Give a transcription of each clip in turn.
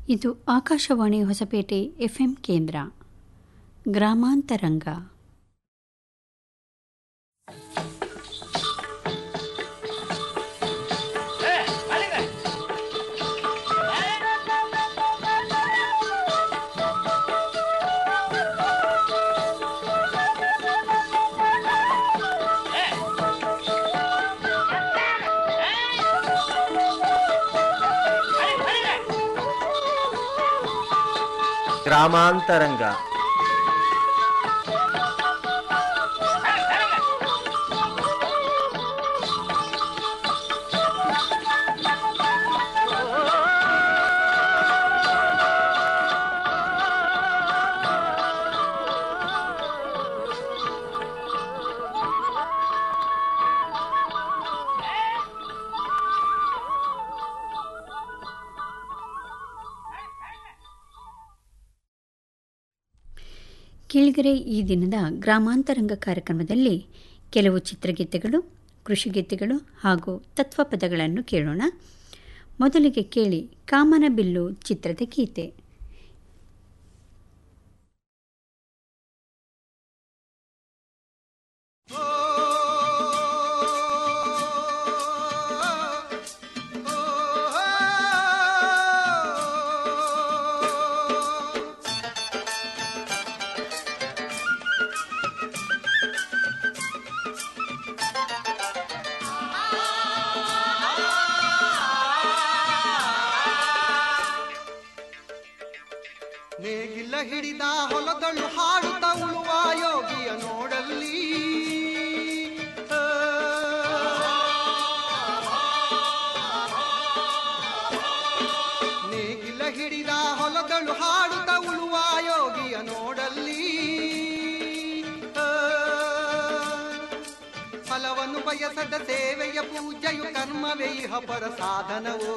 ಇದು ಆಕಾಶವಾಣಿ ಹೊಸಪೇಟೆ ಎಫ್ಎಂ ಕೇಂದ್ರ ಗ್ರಾಮಾಂತರಂಗ ಗ್ರಾಮಾಂತರಂಗ ಕೇಳಿಗರೆ ಈ ದಿನದ ಗ್ರಾಮಾಂತರಂಗ ಕಾರ್ಯಕ್ರಮದಲ್ಲಿ ಕೆಲವು ಚಿತ್ರಗೀತೆಗಳು ಕೃಷಿಗೀತೆಗಳು ಹಾಗೂ ತತ್ವಪದಗಳನ್ನು ಕೇಳೋಣ ಮೊದಲಿಗೆ ಕೇಳಿ ಕಾಮನಬಿಲ್ಲು ಚಿತ್ರದ ಗೀತೆ ನೇಗಿಲ ಹಿಡಿದ ಹೊಲದಳು ಹಾಡುತ್ತ ಉಳುವ ಯೋಗಿಯ ನೋಡಲ್ಲಿ ಆ. ನೇಗಿಲ ಹಿಡಿದ ಹೊಲದಳು ಹಾಡುತ್ತ ಉಳುವ ಯೋಗಿಯ ನೋಡಲ್ಲಿ ಆ. ಫಲವನ್ನು ಬಯಸದ ಸೇವೆಯ ಪೂಜೆಯು ಕರ್ಮವೇ ಇಹ ಪರ ಸಾಧನವು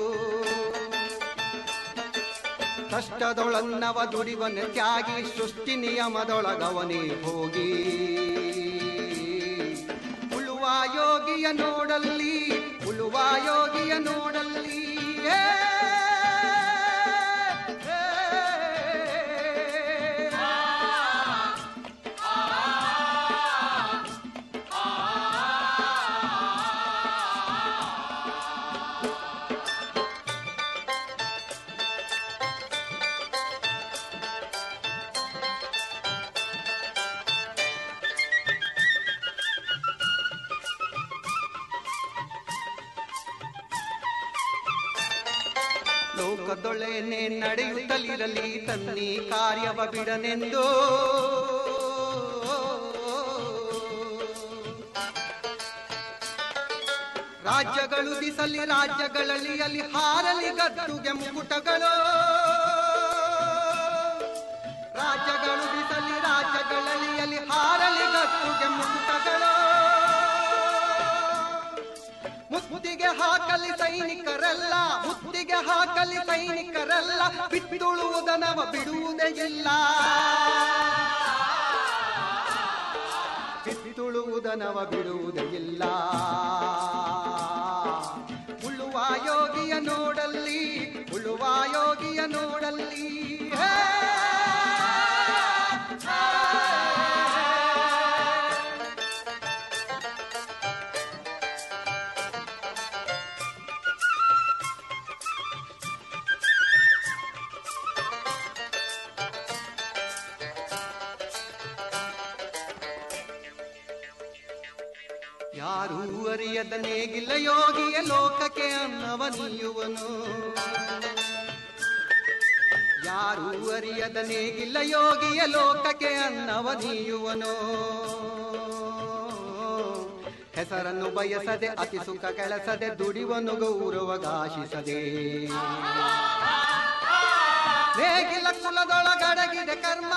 ಕಷ್ಟದೊಳನ್ನವ ದುಡಿವನ ತ್ಯಾಗಿ ಸೃಷ್ಟಿ ನಿಯಮದೊಳಗವನೇ ಹೋಗಿ ಉಳುವ ಯೋಗಿಯ ನೋಡಲ್ಲಿ ಉಳುವ ಯೋಗಿಯ ನೋಡಲ್ಲಿ ಏ, ಏ, ಲೋಕದೊಳೆನೆ ನಡೆಯುತ್ತಲಿರಲಿ ತನ್ನಿ ಕಾರ್ಯವ ಬಿಡನೆಂದು ರಾಜ್ಯಗಳು ದಿಸಲಿ ರಾಜ್ಯಗಳಲ್ಲಿ ಅಲ್ಲಿ ಹಾರಲಿ ಗದ್ದುಗೆ ಮುಕುಟಗಳು ರಾಜ್ಯಗಳು ದಿಸಲಿ ರಾಜ್ಯಗಳಲ್ಲಿ ಅಲ್ಲಿ ಹಾರಲಿ ಗದ್ದುಗೆ ಮುಕುಟಗಳು ಮುತ್ತಿಗೆ ಹಾಕಲಿ ಸೈನಿಕರೆಲ್ಲ ಮುತ್ತಿಗೆ ಹಾಕಲಿ ಸೈನಿಕರೆಲ್ಲ ಬಿತ್ತುಳುವುದನವ ಬಿಡುವುದೇ ಇಲ್ಲ ಬಿತ್ತುಳುವುದನವ ಬಿಡುವುದೇ ಇಲ್ಲ ಉಳುವ ಯೋಗಿಯ ನೋಡಲ್ಲಿ ಉಳುವ ಯೋಗಿಯ ನೋಡಲ್ಲಿ ಹೇ! ಯಾರೂ ಅರಿಯದ ನೇಗಿಲ್ಲ ಯೋಗಿಯ ಲೋಕಕ್ಕೆ ಅನ್ನವ ನೀಯುವನು ಯಾರೂ ಅರಿಯದ ನೇಗಿಲ್ಲ ಯೋಗಿಯ ಲೋಕಕ್ಕೆ ಅನ್ನವ ನೀಯುವನು ಹೆಸರನ್ನು ಬಯಸದೆ ಅತಿ ಸುಖ ಕೆಲಸದೆ ದುಡಿವನು ಗೌರವಗಾಶಿಸದೆ ನೇಗಿಲ ಕುಲದೊಳಗಡಗಿದೆ ಕರ್ಮ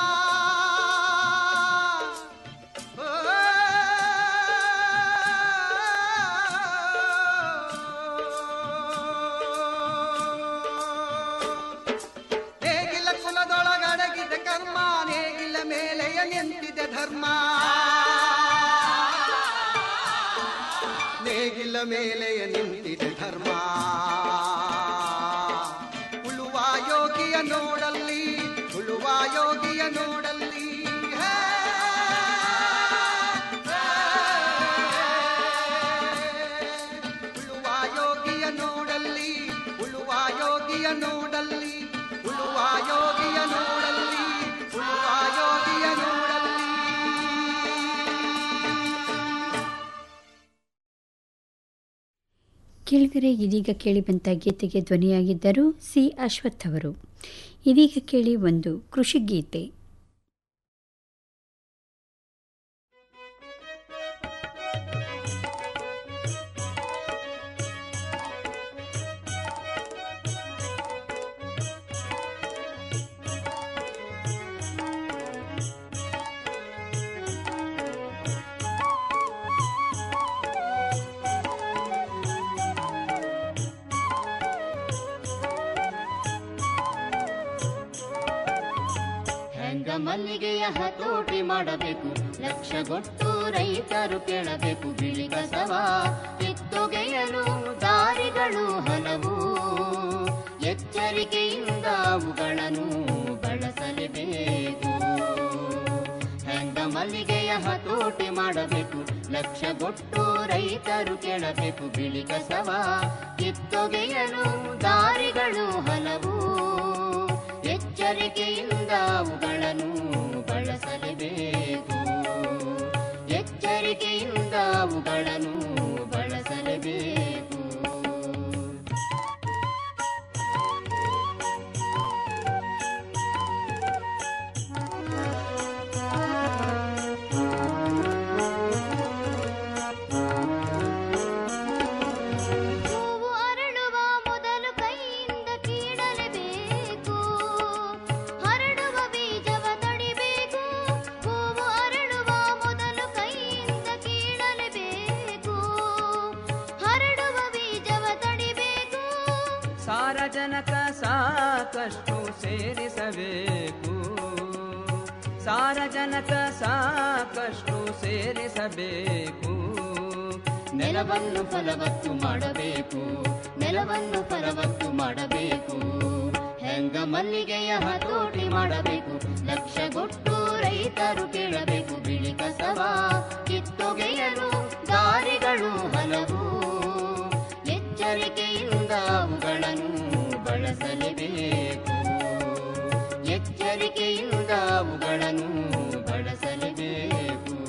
ನೇಗಿಲ ಕುಲದೊಳಗಡಗಿದೆ ಕರ್ಮ ನೇಗಿಲ ಮೇಲೆಯ ನಿಂತಿದೆ ಧರ್ಮ ನೇಗಿಲ ಮೇಲೆಯ ನಿಂತಿದೆ ಧರ್ಮ ಉಳುವ ಯೋಗಿಯ ಯೋಗಿಯ ನೋಡಲ್ಲಿ ಉಳುವ ಯೋಗಿಯ ನೋಡಲ್ಲಿ ಹೇ, ಉಳುವ ಯೋಗಿಯ ನೋಡಲ್ಲಿ ಉಳುವ ಯೋಗಿಯ ನೋಡಲ್ಲಿ ಉಳುವ ಯೋಗಿಯ ನೋಡಲ್ಲಿ ಉಳುವ ಯೋಗಿಯ ನೋಡಲ್ಲಿ ಕೇಳಿದರೆ ಇದೀಗ ಕೇಳಿಬಂತ ಗೀತೆಗೆ ಧ್ವನಿಯಾಗಿದ್ದರು ಸಿ ಅಶ್ವಥ್ ಅವರು ಇದೀಗ ಕೇಳಿ ಒಂದು ಕೃಷಿ ಗೀತೆ ಹೆಂಗ ಮಲ್ಲಿಗೆಯ ಹತೋಟಿ ಮಾಡಬೇಕು ಲಕ್ಷಗೊಟ್ಟು ರೈತರು ಕೇಳಬೇಕು ಬಿಳಿ ಕಸವ ಕಿತ್ತೊಗೆಯಲು ದಾರಿಗಳು ಹಲವು ಎಚ್ಚರಿಕೆಯಿಂದ ಅವುಗಳನ್ನು ಬಳಸಲೇಬೇಕು ಹೆಂಗ ಮಲ್ಲಿಗೆಯ ಹತೋಟಿ ಮಾಡಬೇಕು ಲಕ್ಷಗೊಟ್ಟು ರೈತರು ಕೇಳಬೇಕು ಬಿಳಿ ಕಸವ ಕಿತ್ತೊಗೆಯಲು ದಾರಿಗಳು ಹಲವು ಎಚ್ಚರಿಕೆಯಿಂದ ಅವುಗಳನ್ನು ಬಳಸಲೇಬೇಕು ಎಚ್ಚರಿಕೆಯಿಂದ ಅವುಗಳನ್ನು ಬಳಸಲೇಬೇಕು ಹೂವು ಅರಳುವ ಮೊದಲು ಕೈಯಿಂದ ಕೀಳಲೇಬೇಕು ಹರಡುವ ಬೀಜವ ತಡಿಬೇಕು ಹೂವು ಅರಳುವ ಮೊದಲು ಕೈಯಿಂದ ಕೀಳಲೇಬೇಕು ಹರಡುವ ಬೀಜವ ತಡಿಬೇಕು ಸಾರಜನಕ ಸಾಕಷ್ಟು ಸೇರಿಸಬೇಕು ಸಾರಜನಕ ಸಾಕಷ್ಟು ಸೇರಿಸಬೇಕು ನೆಲವನ್ನು ಫಲವತ್ತು ಮಾಡಬೇಕು ನೆಲವನ್ನು ಫಲವತ್ತು ಮಾಡಬೇಕು ಹೆಂಗ ಮಲ್ಲಿಗೆಯ ಹತೋಟಿ ಮಾಡಬೇಕು ಲಕ್ಷಗೊಟ್ಟು ರೈತರು ಕೇಳಬೇಕು ಬಿಳಿ ಕಸವ ಕಿತ್ತೊಗೆಯಲು ದಾರಿಗಳು ಹಲವು ಎಚ್ಚರಿಕೆಯಿಂದ ಅವುಗಳನ್ನು ಬಳಸಲೇಬೇಕು ಎಚ್ಚರಿಕೆಯಿಂದ ಅವುಗಳನ್ನು ಬಳಸಲೇಬೇಕು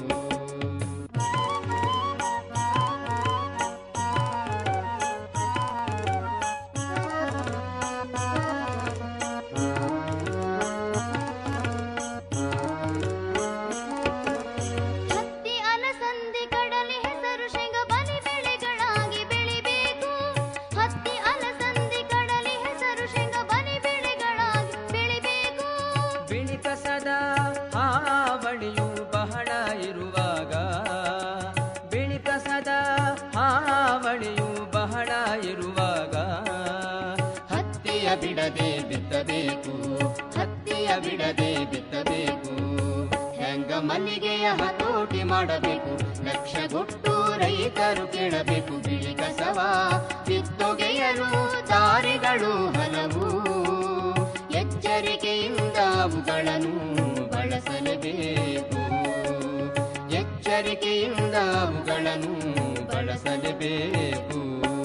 ಹತ್ತಿ ಅಲಸಂದಿ ಕಡಲೆ ಹೆಸರು ಶೇಂಗ ಬಲಿ ಬೆಳೆಗಳಾಗಿ ಬೆಳಿಬೇಕು ಹತ್ತಿ ಅಲಸಂದಿ ಕಡಲೆ ಹೆಸರು ಶೇಂಗ ಬಲಿ ಬೆಳೆಗಳಾಗಿ ಬೆಳಿಬೇಕು ಬಿಳಿ ಕಸದ ಹಾವಳಿಯು ಬಹಳ ಇರುವಾಗ ಬಿಳಿ ಕಸದ ಹಾವಳಿಯು ಬಹಳ ಇರುವಾಗ ಹತ್ತಿಯ ಬಿಡದೆ ಬಿತ್ತಬೇಕು ಹತ್ತಿಯ ಬಿಡದೆ ಬಿತ್ತಬೇಕು ಹೆಂಗ ಮಲ್ಲಿಗೆಯ ಹತೋಟಿ ಮಾಡಬೇಕು ಲಕ್ಷಗೊಟ್ಟು ರೈತರು ಕೇಳಬೇಕು ಬಿಳಿ ಕಸವ ಕಿತ್ತೊಗೆಯಲು ದಾರಿಗಳು ಹಲವು ಎಚ್ಚರಿಕೆಯಿಂದ ಅವುಗಳನ್ನು ಬಳಸಲೇಬೇಕು ಎಚ್ಚರಿಕೆಯಿಂದ ಅವುಗಳನ್ನು ಬಳಸಲೇಬೇಕು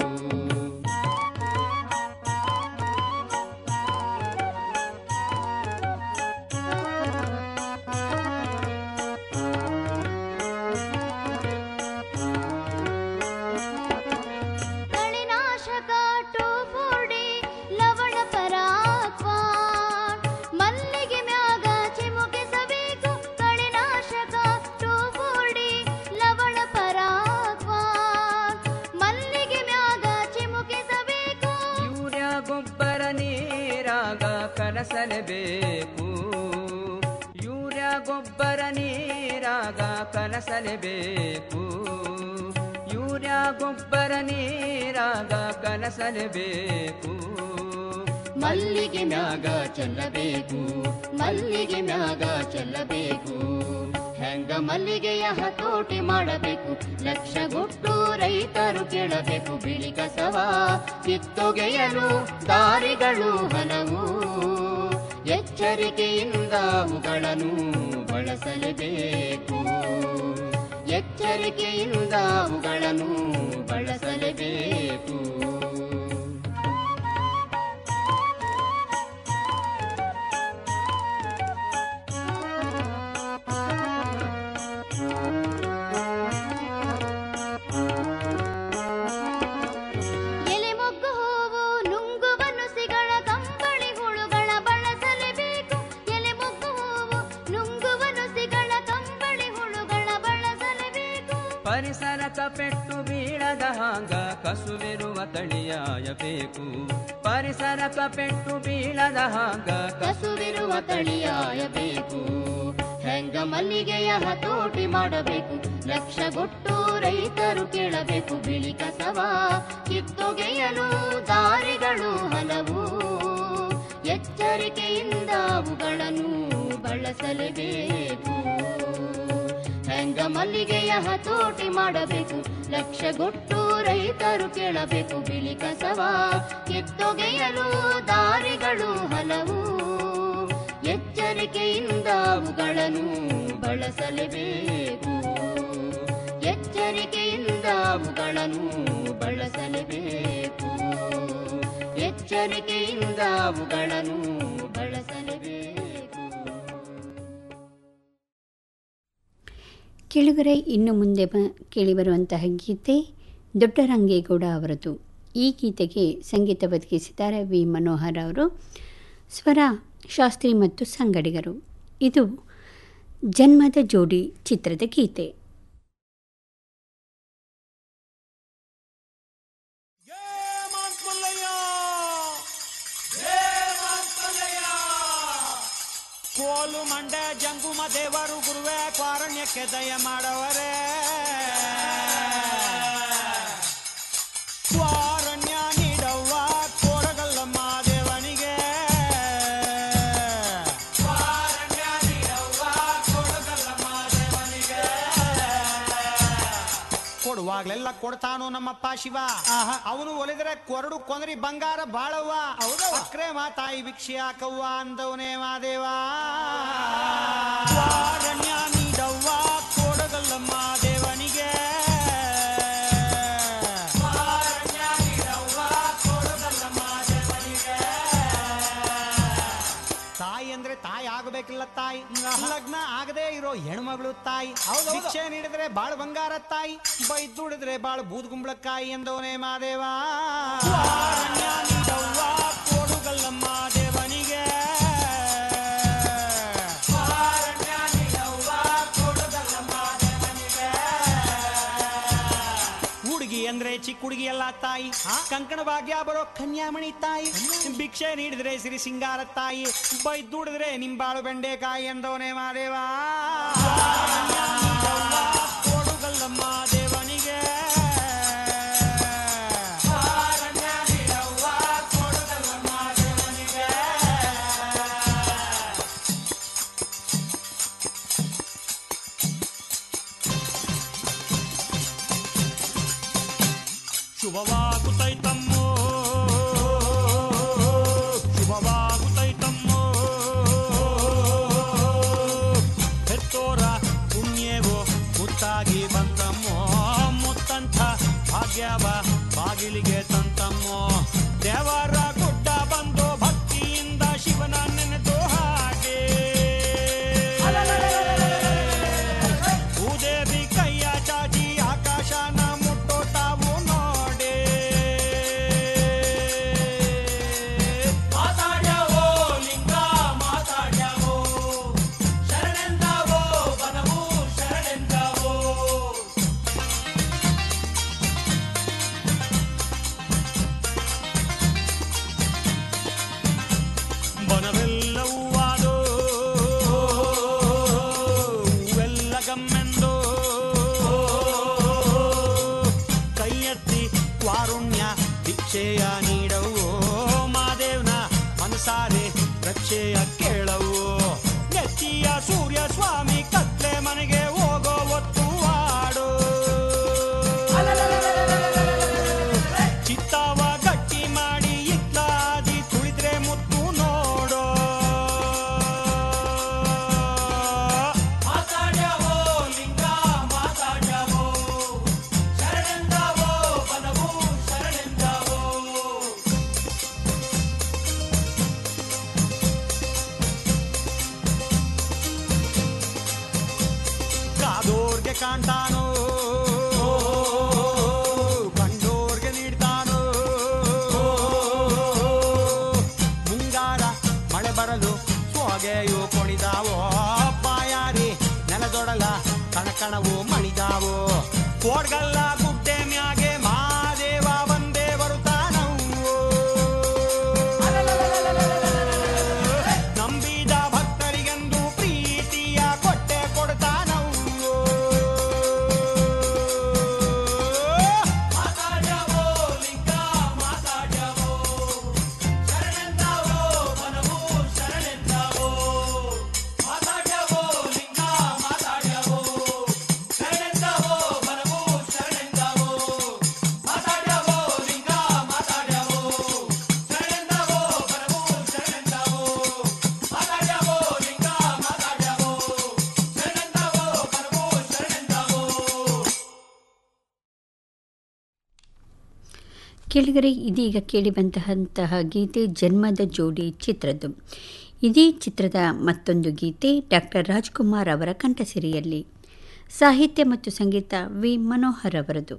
ಕಳೆನಾಶಕ ಟೋಫೋಡಿ ಲವಣ ಪರಾಕ್ವಾನ್ ಮಲ್ಲಿಗೆ ಮ್ಯಾಗ ಚಿಮುಕಿಸಬೇಕು ಕಳೆನಾಶಕ ಟೋಫೋಡಿ ಲವಣ ಪರಾಕ್ವಾನ್ ಮಲ್ಲಿಗೆ ಮ್ಯಾಗ ಚಿಮುಕಿಸಬೇಕು ಯೂರಿಯಾ ಗೊಬ್ಬರ ನೀರಾಗ ಕಲಸಲೇಬೇಕು ಯೂರಿಯಾ ಗೊಬ್ಬರ ನೀರಾಗ ಕಲಸಲೇಬೇಕು ಯೂರಿಯಾ ಗೊಬ್ಬರ ನೀರಾಗ ಕಲಸಲೇಬೇಕು ಮಲ್ಲಿಗೆ ಮ್ಯಾಗ ಚೆಲ್ಲಬೇಕು ಮಲ್ಲಿಗೆ ಮ್ಯಾಗ ಚೆಲ್ಲಬೇಕು ಹೆಂಗ ಮಲ್ಲಿಗೆಯ ಹತೋಟಿ ಮಾಡಬೇಕು ಲಕ್ಷಗೊಟ್ಟು ರೈ ರೈತರು ಕೇಳಬೇಕು ಬಿಳಿ ಕಸವ ಕಿತ್ತೊಗೆಯಲು ದಾರಿಗಳು ಹಲವು ಎಚ್ಚರಿಕೆಯಿಂದ ಅವುಗಳನ್ನು ಬಳಸಲೇಬೇಕು ಎಚ್ಚರಿಕೆಯಿಂದ ಅವುಗಳನ್ನು ಬಳಸಲೇಬೇಕು ಎಲೆ ಮೊಗ್ಗು ಹೂವು ನುಂಗುವ ನುಸಿಗಳ ಕಂಬಳಿ ಹುಳುಗಳ ಬಳಸಲೇಬೇಕು ಎಲೆ ಮೊಗ್ಗು ಹೂವು ನುಂಗುವ ನುಸಿಗಳ ಕಂಬಳಿ ಹುಳುಗಳ ಬಳಸಲೇಬೇಕು ಪರಿಸರಕ ಪೆಟ್ಟು ಬೀಳದ ಹಾಂಗ ಕಸುವಿರುವ ತಳಿಯಾಯಬೇಕು ಪರಿಸರಕ ಪೆಟ್ಟು ಬೀಳದ ಹಾಂಗ ಕಸುವಿರುವ ತಳಿಯಾಯಬೇಕು ಹೆಂಗ ಮಲ್ಲಿಗೆಯ ಹತೋಟಿ ಮಾಡಬೇಕು ಲಕ್ಷಗೊಟ್ಟು ರೈತರು ಕೇಳಬೇಕು ಬಿಳಿ ಕಸವ ಕಿತ್ತೊಗೆಯಲು ದಾರಿಗಳು ಹಲವು ಎಚ್ಚರಿಕೆಯಿಂದ ಅವುಗಳನ್ನು ಬಳಸಲೇಬೇಕು ಹೆಂಗ ಮಲ್ಲಿಗೆಯ ಹತೋಟಿ ಮಾಡಬೇಕು ಲಕ್ಷಗೊಟ್ಟು ರೈತರು ಕೇಳಬೇಕು ಬಿಳಿ ಕಸವ ಕಿತ್ತೊಗೆಯಲು ದಾರಿಗಳು ಹಲವು ಎಚ್ಚರಿಕೆಯಿಂದ ಅವುಗಳನ್ನು ಬಳಸಲೇಬೇಕು ಎಚ್ಚರಿಕೆಯಿಂದ ಅವುಗಳನ್ನು ಬಳಸಲೇಬೇಕು ಎಚ್ಚರಿಕೆಯಿಂದ ಅವುಗಳನ್ನು ಬಳಸಲೇಬೇಕು ಕೆಳಗರೆ ಇನ್ನು ಮುಂದೆ ಬ ಕೇಳಿಬರುವಂತಹ ಗೀತೆ ದೊಡ್ಡರಂಗೇಗೌಡ ಅವರದು ಈ ಗೀತೆಗೆ ಸಂಗೀತ ಒದಗಿಸಿದ್ದಾರೆ ವಿ ಮನೋಹರ್ ಅವರು ಸ್ವರ ಶಾಸ್ತ್ರಿ ಮತ್ತು ಸಂಗಡಿಗರು ಇದು ಜನ್ಮದ ಜೋಡಿ ಚಿತ್ರದ ಗೀತೆ ಕೋಲು ಮಂಡೆ ಜಂಗುಮ ದೇವರು ಗುರುವೆ ಕಾರಣ್ಯಕ್ಕೆ ದಯ ಮಾಡವರೇ ಕಾರಣ್ಯ ನೀಡವ್ವ ಕೋಡಗಲ್ಲಮ್ಮ ದೇವನಿಗೆ ಕಾರಣ್ಯ ನೀಡವ್ವ ಕೋಡಗಲ್ಲಮ್ಮ ದೇವನಿಗೆ ಕೊಡುವಾಗ್ಲೆಲ್ಲ ಕೊಡ್ತಾನು ನಮ್ಮಪ್ಪ ಶಿವ ಅವನು ಒಲಿದ್ರೆ ಕೊರಡು ಕೊಂದ್ರಿ ಬಂಗಾರ ಬಾಳವ್ವ ಅಕ್ರೆ ಮಾತಾಯಿ ಭಿಕ್ಷೆ ಹಾಕವ್ವ ಅಂದವನೇ ಮಾದೇವ ಕಾರಣ್ಯ ನೀಡವ್ವ ಕೊಡಗಲ್ಲಮ್ಮ ದೇವನಿಗೆ ಕಾರಣ್ಯ ನೀಡವ್ವ ಕೊಡಗಲ್ಲಮ್ಮ ದೇವನಿಗೆ ತಾಯಿ ಅಂದ್ರೆ ತಾಯಿ ಆಗಬೇಕಿಲ್ಲ ತಾಯಿ ಲಗ್ನ ಆಗದೆ ಇರೋ ಹೆಣ್ಮಗಳು ತಾಯಿ ಭಿಕ್ಷೆ ನೀಡಿದ್ರೆ ಬಾಳ್ ಬಂಗಾರ ತಾಯಿ ಬೈದುಡಿದ್ರೆ ಬಾಳ್ ಬೂದ್ಗುಂಬಳಕಾಯಿ ಎಂದವನೇ ಮಾದೇವ ಕಾರಣ್ಯ ನೀಡವ್ವ ಕೊಡುಗಲ್ಲಮ್ಮ ದೇವನಿಗೆ ಕಾರಣ್ಯ ನೀಡವ್ವ ಕೊಡುಗಲ್ಲಮ್ಮ ದೇವನಿಗೆ ಹುಡುಗಿ ಅಂದ್ರೆ ಚಿಕ್ಕ ಹುಡುಗಿ ಅಲ್ಲ ತಾಯಿ ಕಂಕಣ ಭಾಗ್ಯ ಬರೋ ಕನ್ಯಾಮಣಿ ತಾಯಿ ಭಿಕ್ಷೆ ನೀಡಿದ್ರೆ ಸಿರಿ ಸಿಂಗಾರ ತಾಯಿ ಬೈದುಡಿದ್ರೆ ನಿಂಬಾಳು ಬೆಂಡೆಕಾಯಿ ಎಂದವನೇ ಮಾದೇವ ಕೊಡುಗಲ್ಲಮ್ಮ ದೇವನಿಗೆ ಕೊಡುಗಲ್ಲಮ್ಮ ದೇವನಿಗೆ ಶುಭವಾಗುತ್ತೈತಮ್ಮೋ ಶುಭವಾಗುತ್ತೈತಮ್ಮೋ ಹೆತ್ತೋರ ಪುಣ್ಯವೋ ಮುತ್ತಾಗಿ ಬಂತಮ್ಮೋ ಮುತ್ತಂಥ ಭಾಗ್ಯವ ಬಾಗಿಲಿಗೆ ತಂತಮ್ಮೋ ದೇವರ ಗುಡ್ಡ ಬಂದು ಭಕ್ತಿಯಿಂದ ಶಿವನ ನೆನೆದು ಹಾಗೆ ಭೂದೇವಿ ಕೈಯ ಚಾಚಿ ಆಕಾಶನ ಮುಟ್ಟೋ ತಾವು ನೋಡೆ ಮಾತಾಡ್ಯಾವೋ ಲಿಂಗ ಮಾತಾಡ್ಯಾವೋ ಶರಣೆಂದಾವೋ ಬನವು ಶರಣೆಂದಾವೋ ಬನವೆಲ್ಲವೂ ಆದೋ ಹೂವೆಲ್ಲ ಗಮ್ಮೆಂದೋ ಕೈ ಎತ್ತಿ ವಾರುಣ್ಯ ಭಿಕ್ಷೆಯ ನೀಡವು ಮಾದೇವ್ನ ಮನಸಾರೆ ರಕ್ಷೆಯ ಕೇಳವು ನೆತ್ತಿಯ ಸೂರ್ಯ ಸ್ವಾಮಿ ಕತ್ಲೆ ಮನೆಗೆ ಹೋಗೋ ಒತ್ತು ಆಡೋ ಓಡ್ಗಲ್ಲ ಗುಡ್ಡೆ ಮ್ಯಾಗೆ ಮಾದೇವ ಬಂದೇ ಬರುತ್ತಾನವ್ವೋ ನಂಬಿದ ಭಕ್ತರಿಗೆಂದು ಪ್ರೀತಿಯ ಕೊಟ್ಟೆ ಕೊಡ್ತಾನವ್ವೋ ಮಾತಾಡ್ಯವೋ ಲಿಂಗ ಮಾತಾಡ್ಯವೋ ಶರಣೆಂದಾವೋ ಮನವು ಶರಣೆಂದಾವೋ ಮಾತಾಡ್ಯವೋ ಲಿಂಗ ಮಾತಾಡ್ಯವೋ ಶರಣೆಂದಾವೋ ಮನವು ಶರಣೆಂದಾವೋ ಮಾತಾಡ್ಯವೋ ಲಿಂಗ ಮಾತಾಡ್ಯವೋ ಶರಣೆಂದಾವೋ ಮನವು ಶರಣೆಂದಾವೋ ಮಾತಾಡ್ಯವೋ ಲಿಂಗ ಮಾತಾಡ್ಯವೋ ಶರಣೆಂದಾವೋ ಮನವು ಶರಣೆಂದಾವೋ ಕೇಳಿದರೆ ಇದೀಗ ಕೇಳಿಬಂತಹಂತಹ ಗೀತೆ ಜನ್ಮದ ಜೋಡಿ ಚಿತ್ರದ್ದು ಇದೇ ಚಿತ್ರದ ಮತ್ತೊಂದು ಗೀತೆ ಡಾಕ್ಟರ್ ರಾಜ್ಕುಮಾರ್ ಅವರ ಕಂಠಸಿರಿಯಲ್ಲಿ ಸಾಹಿತ್ಯ ಮತ್ತು ಸಂಗೀತ ವಿ ಮನೋಹರ್ ಅವರದು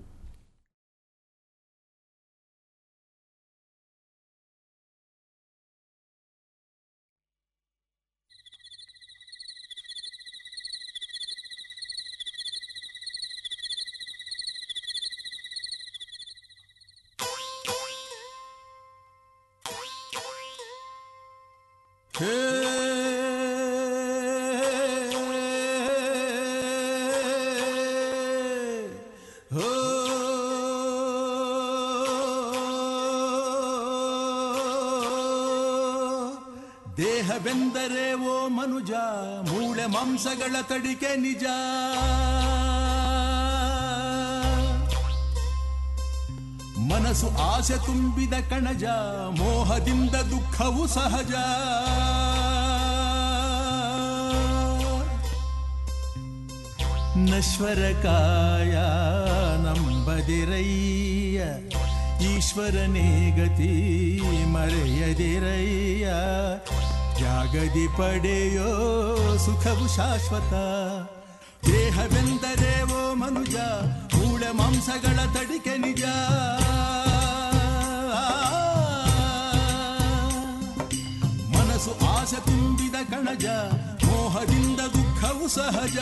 ದೇಹವೆಂದರೆ ಓ ಮನುಜ ಮೂಳೆ ಮಾಂಸಗಳ ತಡಿಕೆ ನಿಜ ಮನಸ್ಸು ಆಸೆ ತುಂಬಿದ ಕಣಜ ಮೋಹದಿಂದ ದುಃಖವು ಸಹಜ ನಶ್ವರ ಕಾಯ ನಂಬದಿರಯ್ಯ ಈಶ್ವರನೇ ಗತಿ ಮರೆಯದಿರಯ್ಯ ಜಾಗದಿ ಪಡೆಯೋ ಸುಖವು ಶಾಶ್ವತ ದೇಹವೆಂದರೆ ಓ ಮನುಜ ಮೂಳೆ ಮಾಂಸಗಳ ತಡಿಕೆ ನಿಜ ಮನಸ್ಸು ಆಸೆ ತುಂಬಿದ ಕಣಜ ಮೋಹದಿಂದ ದುಃಖವು ಸಹಜ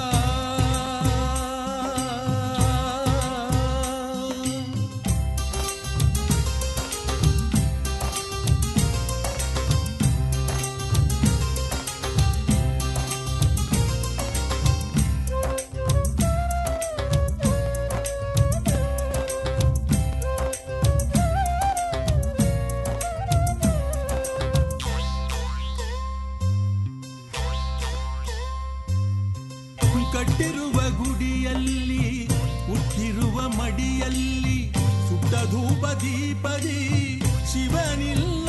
ಕಟ್ಟಿರುವ ಗುಡಿಯಲ್ಲಿ ಹುಟ್ಟಿರುವ ಮಡಿಯಲ್ಲಿ ಸುಟ್ಟ ಧೂಪ ದೀಪದಿ ಶಿವನಿಲ್ಲ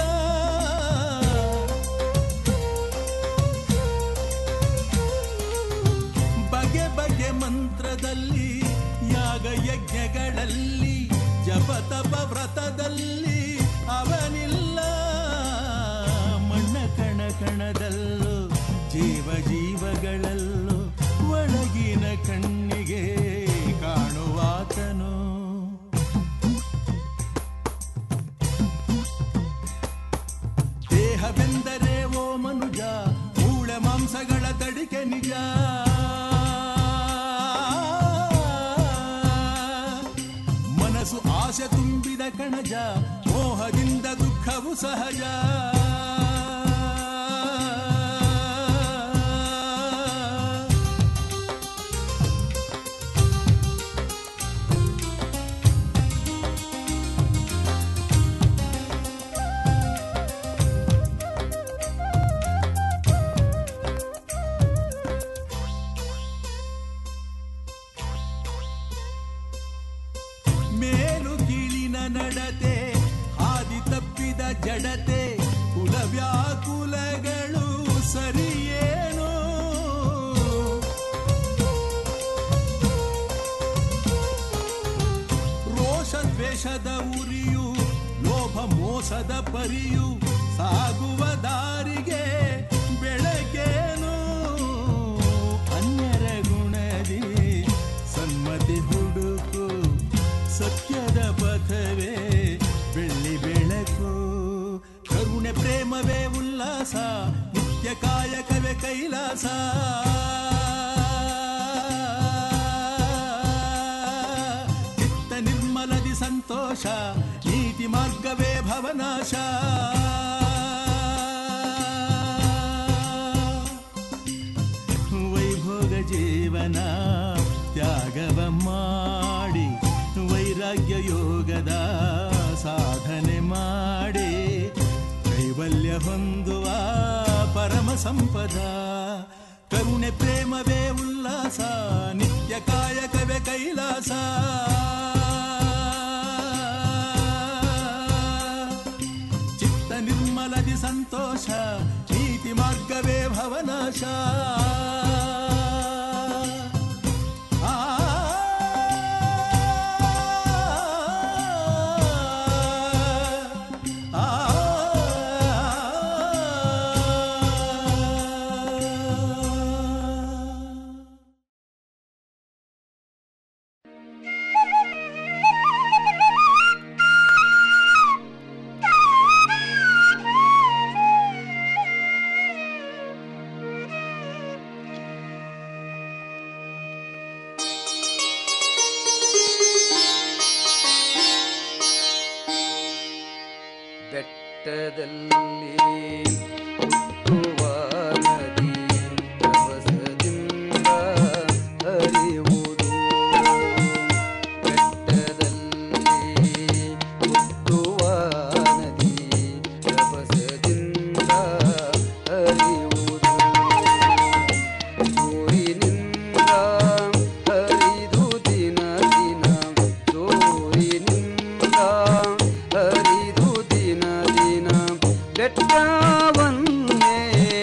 ಬಗೆ ಬಗೆ ಮಂತ್ರದಲ್ಲಿ ಯಾಗ ಯಜ್ಞಗಳಲ್ಲಿ ಜಪತಪ ವ್ರತದಲ್ಲಿ ಅವನಿಲ್ಲ ಮಣ್ಣ ಕಣ ಕಣದಲ್ಲೂ ಜೀವ ಜೀವಗಳಲ್ಲೂ ಒಳಗಿನ ಕಣ್ಣಿಗೆ ಕಾಣುವಾತನು ದೇಹವೆಂದರೆ ಓ ಮನುಜ ಮೂಳೆ ಮಾಂಸಗಳ ತಡಿಕೆ ನಿಜ ಮನಸ್ಸು ಆಸೆ ತುಂಬಿದ ಕಣಜ ಮೋಹದಿಂದ ದುಃಖವು ಸಹಜ ಮೇಲು ಕೀಳಿನ ನಡತೆ ಹಾದಿ ತಪ್ಪಿದ ಜಡತೆ ಕುಲವ್ಯಾಕುಲಗಳು ಸರಿಯೇನೋ ರೋಷ ದ್ವೇಷದ ಉರಿಯು ಲೋಭ ಮೋಸದ ಪರಿಯು ಸಾಗುವ ದಾರಿಗೆ ಬೆಳಗೇನು ಅನ್ಯರ ಗುಣದಿ ಸನ್ಮತಿ ಹುಡುಕು ಸತ್ಯದ ಪಥವೇ ಬೆಳ್ಳಿ ಬೆಳಕು ಕರುಣೆ ಪ್ರೇಮವೇ ಉಲ್ಲಾಸ ನಿತ್ಯ ಕಾಯಕವೇ ಕೈಲಾಸ ಸಂತೋಷ ನೀತಿ ಮಾರ್ಗವೇ ಭವನಾಶ ವೈಭೋಗ ಜೀವನ ತ್ಯಾಗವ ಮಾಡಿ ವೈರಾಗ್ಯ ಯೋಗದ ಸಾಧನೆ ಮಾಡಿ ಕೈವಲ್ಯ ಹೊಂದುವ ಪರಮ ಸಂಪದ ಕರುಣೆ ಪ್ರೇಮವೇ ಉಲ್ಲಾಸ ನಿತ್ಯ ಕಾಯಕವೇ ಕೈಲಾಸ ಚಿತ್ತ ನಿರ್ಮಲದಿ ಸಂತೋಷ ನೀತಿ ಮಾರ್ಗವೇ ಭವನಾಶ ಆ ಬೆಟ್ಟದಲ್ಲಿ ಹುಟ್ಟುವ ನದಿ ರಭಸದಿಂದ ಹರಿಯುವುದು ಬೆಟ್ಟದಲ್ಲಿ ಹುಟ್ಟುವ ನದಿ ರಭಸದಿಂದ ಹರಿಯುವುದು ಸೂರಿನಿಂದ ಹರಿದು ದಿನ ದಿನ ಸೂರಿನಿಂದ ಹರಿದು ದಿನ ದಿನ ಬೆಟ್ಟವನ್ನೇ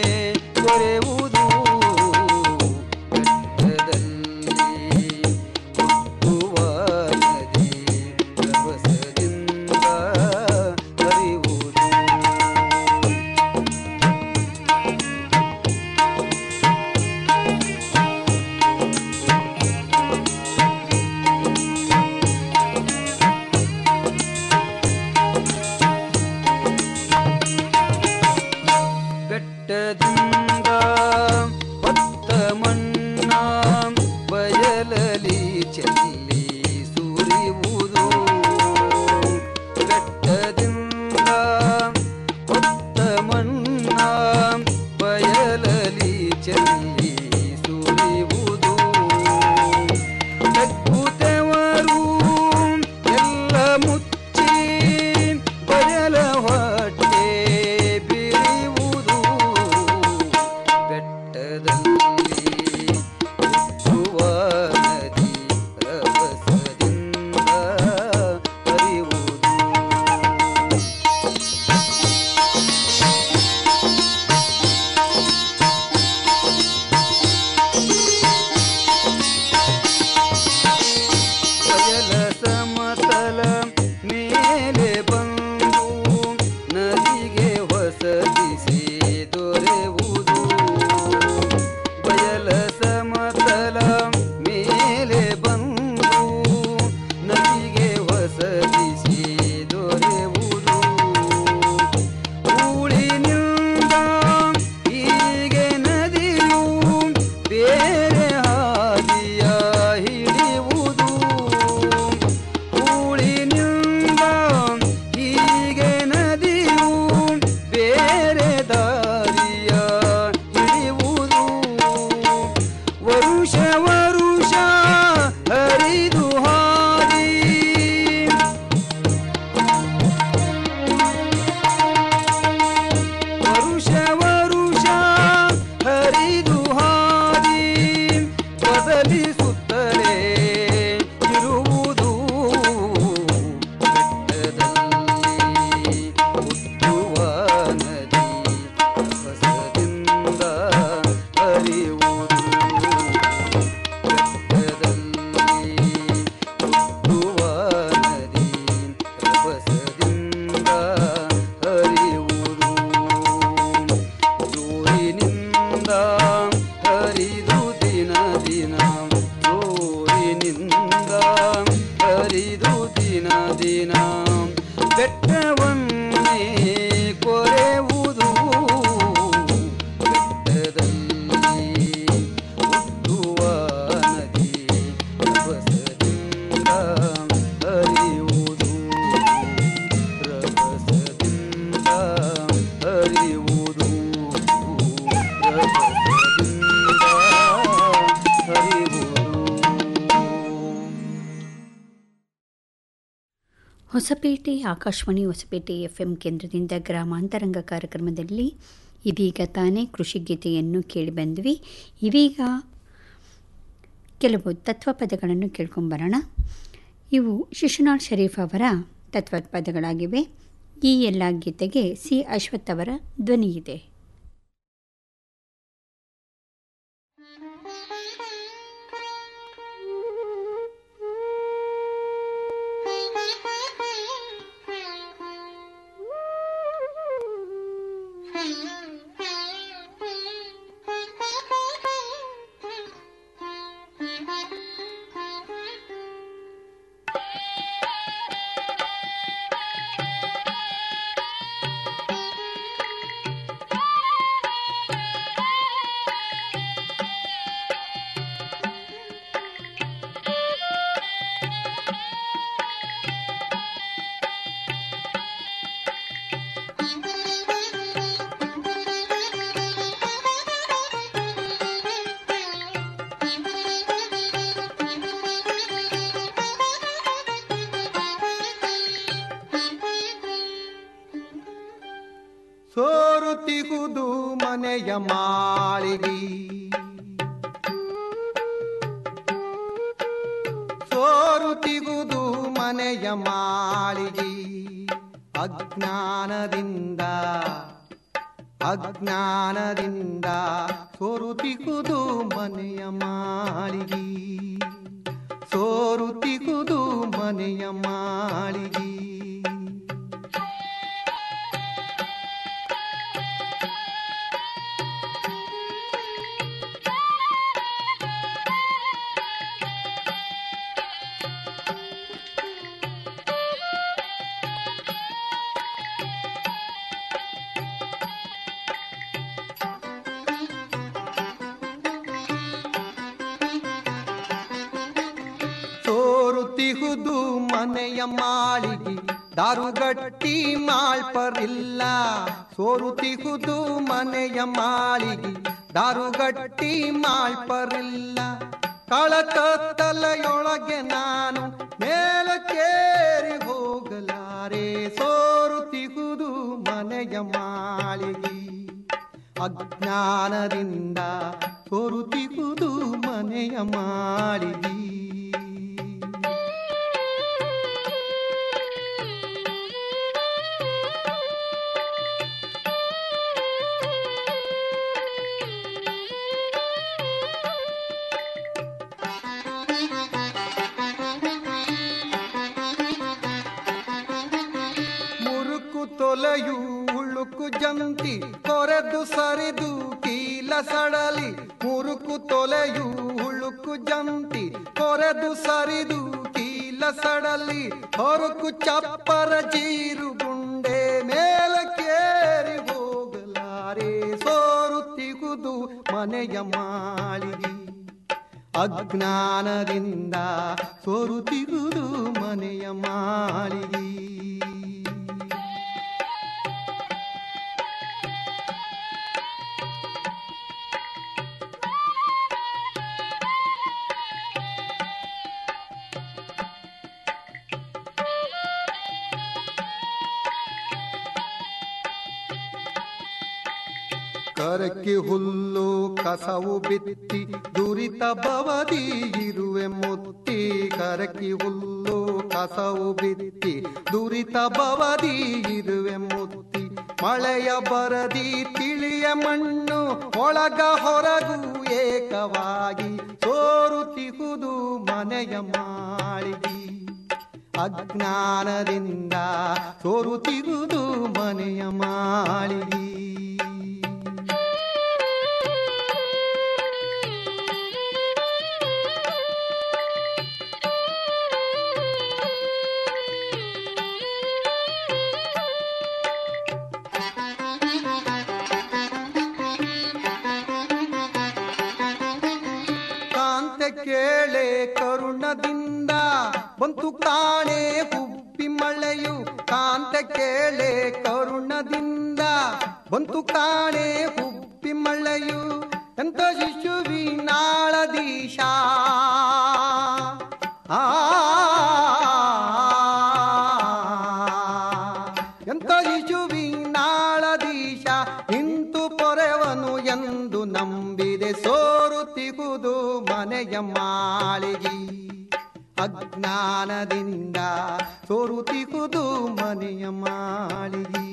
ಹೊಸಪೇಟೆ ಆಕಾಶವಾಣಿ ಹೊಸಪೇಟೆ ಎಫ್ ಎಂ ಕೇಂದ್ರದಿಂದ ಗ್ರಾಮಾಂತರಂಗ ಕಾರ್ಯಕ್ರಮದಲ್ಲಿ ಇದೀಗ ತಾನೇ ಕೃಷಿ ಗೀತೆಯನ್ನು ಕೇಳಿ ಬಂದ್ವಿ ಇದೀಗ ಕೆಲವು ತತ್ವಪದಗಳನ್ನು ಕೇಳ್ಕೊಂಬರೋಣ ಇವು ಶಿಶುನಾಳ್ ಶರೀಫ್ ಅವರ ತತ್ವಪದಗಳಾಗಿವೆ ಈ ಎಲ್ಲ ಗೀತೆಗೆ ಸಿ ಅಶ್ವಥ್ ಅವರ ಧ್ವನಿ ಇದೆ ಸೋರುತಿಗುದು ಮನೆಯ ಮಾಳಿಗಿ ಸೋರುತಿಗುದು ಮನೆಯ ಮಾಳಿಗಿ ಅಜ್ಞಾನದಿಂದ ಅಜ್ಞಾನದಿಂದ ಸೋರುತಿಗುದು ಮನೆಯ ಮಾಳಿಗಿ ಸೋರುತಿಗುದು ಮನೆಯ ಮಾಳಿಗಿ ಸೋರುತಿಹುದು ಮನೆಯ ಮಾಳಿಗೆ ದಾರುಗಟ್ಟಿ ಮಾಳ್ಪರಿಲ್ಲ ಸೋರುತಿಹುದು ಮನೆಯ ಮಾಳಿಗೆ ದಾರುಗಟ್ಟಿ ಮಾಳ್ಪರಿಲ್ಲ ಕಳಕತ್ತಲೆಯೊಳಗೆ ನಾನು ಮೇಲಕ್ಕೇರಿ ಹೋಗಲಾರೆ ಸೋರುತಿಹುದು ಮನೆಯ ಮಾಳಿಗೆ ಅಜ್ಞಾನದಿಂದ ಸೋರುತಿಹುದು ಮನೆಯ ಮಾಳಿಗೆ ಮುರುಕು ತೊಲೆಯು ಉಳುಕು ಜಂತಿ ಕೊರೆದು ಸರಿದು ಕೀಲ ಸಡಲಿ ಮುರುಕು ತೊಲೆಯು ಉಳುಕು ಜಂತಿ ಕೊರೆದು ಸರಿದು ಕೀಲ ಸಡಲಿ ಹೊರಕು ಚಪ್ಪರ ಜೀರು ಗುಂಡೆ ಮೇಲಕ್ಕೇರಿ ಹೋಗಲಾರೆ ಸೋರುತ್ತಿಗುದು ಮನೆಯ ಮಾಳಿಗೆ ಅಜ್ಞಾನದಿಂದ ಸೋರುತ್ತಿರುವುದು ಮನೆಯ ಮಾಳಿಗೆ ಕರಕ್ಕೆ ಹುಲ್ಲು ಕಸವು ಬಿತ್ತಿ ದುರಿತ ಬವದಿ ಇರುವೆ ಮುತ್ತಿ ಕರಕಿ ಹುಲ್ಲು ಕಸವು ಬಿತ್ತಿ ದುರಿತ ಬವದಿ ಇರುವೆ ಮುತ್ತಿ ಮಳೆಯ ಬರದಿ ತಿಳಿಯ ಮಣ್ಣು ಒಳಗ ಹೊರಗು ಏಕವಾಗಿ ಸೋರುತ್ತಿಹುದು ಮನೆಯ ಮಾಳಿಗೆ ಅಜ್ಞಾನದಿಂದ ಸೋರುತ್ತಿರುವುದು ಮನೆಯ ಮಾಳಿಗೆ ಕಾಂತೆ ಕೇಳೆ ಕರುಣದಿಂದ ಬಂತು ಕಾಣೆ ಹುಬ್ಬಿ ಮಳೆಯು ಕಾಂತೆ ಕೇಳೆ ಕರುಣದಿಂದ ಬಂತು ಕಾಣೆ ಹುಬ್ಬಿ ಮಳೆಯು ಎಂತ ಶಿಶುವಿನಾಳದೀಶ ಆ ಮಾಳಿಗಿ ಅಜ್ಞಾನದಿಂದ ಸೋರುತಿಹುದು ಮನೆಯ ಮಾಳಿಗಿ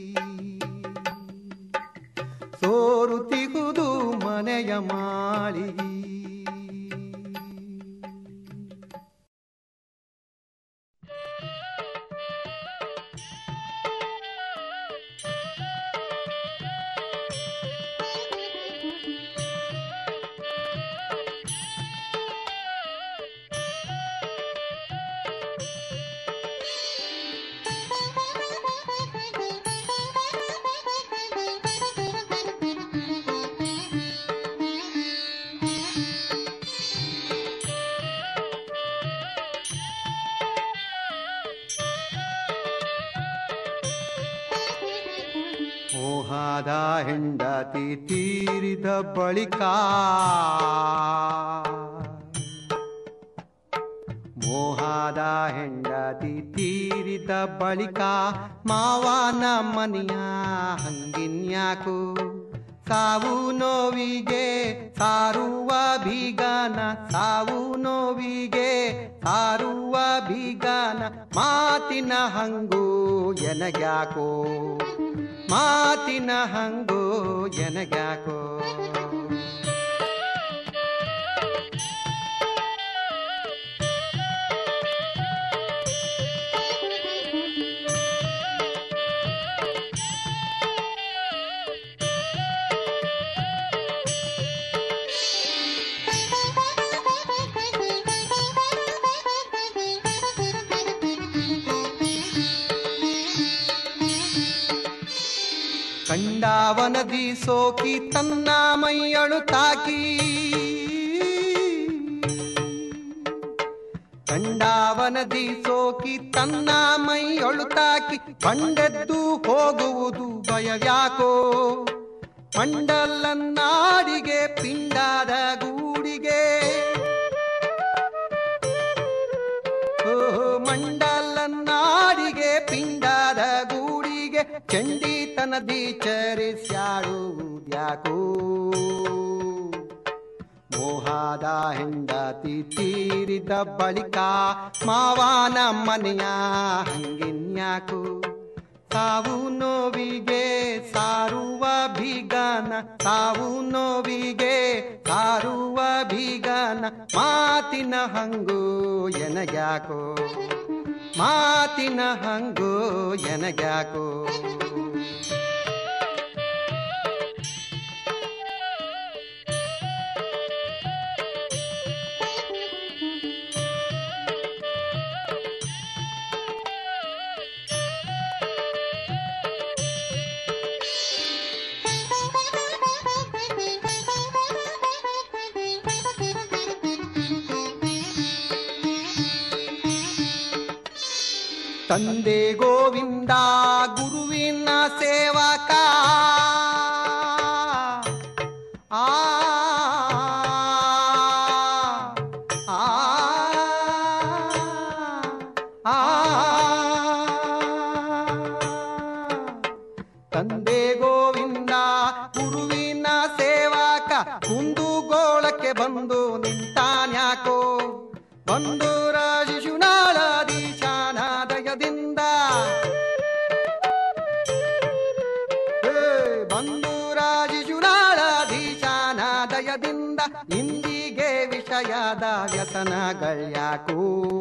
ಸೋರುತಿಹುದು ಮನೆಯ ಮಾಳಿಗಿ ಮೋಹದ ಹೆಂಡತಿ ತೀರಿದ ಬಳಿಕ ಮೋಹದ ಹೆಂಡತಿ ತೀರಿದ ಬಳಿಕ ಮಾವನ ಮನೆಯ ಹಂಗಿನ್ಯಾಕು ಸಾವು ನೋವಿಗೆ ಸಾರುವ ಬೀಗನ ಸಾವು ನೋವಿಗೆ ಸಾರುವ ಬೀಗನ ಮಾತಿನ ಹಂಗು ಎನಗ್ಯಾಕೋ ಮಾತಿನ ಹಂಗೋ ಎನಗ್ಯಾಕೋ ಕಂಡಾವನದಿ ಸೋಕಿ ತನ್ನ ಮೈಯಳು ತಾಕಿ ಕಂಡಾವನದಿ ಸೋಕಿ ತನ್ನ ಮೈಯೊಳು ತಾಕಿ ಬಂಡೆದ್ದು ಹೋಗುವುದು ಭಯವ್ಯಾಕೋ ಮಂಡಲನ್ನಾಡಿಗೆ ಪಿಂಡಾದ ಗೂಡಿಗೆ ಓಹೋ ಮಂಡಲನ್ನಾಡಿಗೆ ಪಿಂಡಾದ ಗೂಡಿಗೆ ಚಂಡಿತನದಿ ಚರಿಸ್ಯಾಡುವುದ್ಯಾಕೋ ಮೋಹದ ಹೆಂಡತಿ ತೀರಿದ ಬಳಿಕ ಮಾವನ ಮನೆಯ ಹಂಗಿನ್ಯಾಕು ಸಾವು ನೋವಿಗೆ ಸಾರುವ ಬೀಗನ ಸಾವು ನೋವಿಗೆ ಸಾರುವ ಬೀಗನ ಮಾತಿನ ಹಂಗು ಎನಗ್ಯಾಕೋ ಮಾತಿನ ಹಂಗು ಎನಗ್ಯಾಕೋ ತಂದೆ ಗೋವಿಂದ ಗುರುವಿನ ಸೇವಕ ಆ ಆ, ಆ, ತಂದೆ ಗೋವಿಂದ ಗುರುವಿನ ಸೇವಕ ಕುಂದುಗೋಳಕ್ಕೆ ಬಂದು ನಿಂತಾನ್ಯಾಕೋ ಬಂದು ರಾಜಶುನಾಳಾಧೀಶಾನ ದಯದಿಂದ ಹೇ, ಬಂದು ರಾಜಶುನಾಳಾಧೀಶಾನ ದಯದಿಂದ ಇಂದಿಗೆ ವಿಷಯದ ವ್ಯಸನಗಳ್ಯಾಕೋ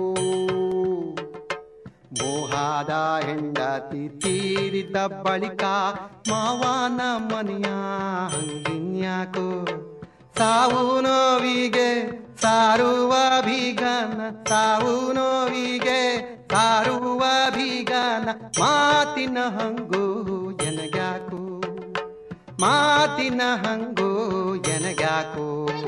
ಮೋಹದ ಹೆಂಡತಿ ತೀರಿದ ಬಳಿಕ ಮಾವನ ಮನೆಯ ಹಂಗಿನ್ಯಾಕೋ ಸಾವು ನೋವಿಗೆ ಸಾರುವ ಬೀಗನ ಸಾವು ನೋವಿಗೆ ಸಾರುವ ಬೀಗನ ಮಾತಿನ ಹಂಗು ಎನಗ್ಯಾಕೋ ಮಾತಿನ ಹಂಗು ಎನಗ್ಯಾಕೋ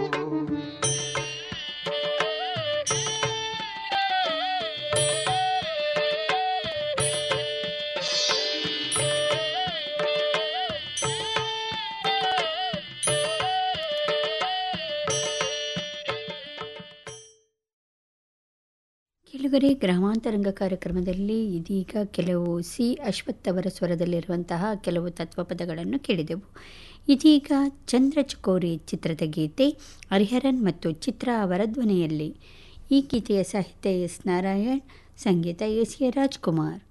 ಕೆಳಗರೆ ಗ್ರಾಮಾಂತರಂಗ ಕಾರ್ಯಕ್ರಮದಲ್ಲಿ ಇದೀಗ ಕೆಲವು ಸಿ ಅಶ್ವಥ್ ಅವರ ಸ್ವರದಲ್ಲಿರುವಂತಹ ಕೆಲವು ತತ್ವಪದಗಳನ್ನು ಕೇಳಿದೆವು ಇದೀಗ ಚಂದ್ರಚಕೋರಿ ಚಿತ್ರದ ಗೀತೆ ಹರಿಹರನ್ ಮತ್ತು ಚಿತ್ರ ಅವರ ಧ್ವನಿಯಲ್ಲಿ ಈ ಗೀತೆಯ ಸಾಹಿತ್ಯ ಎಸ್ ನಾರಾಯಣ್ ಸಂಗೀತ ಎಸ್ ಎ ರಾಜ್ಕುಮಾರ್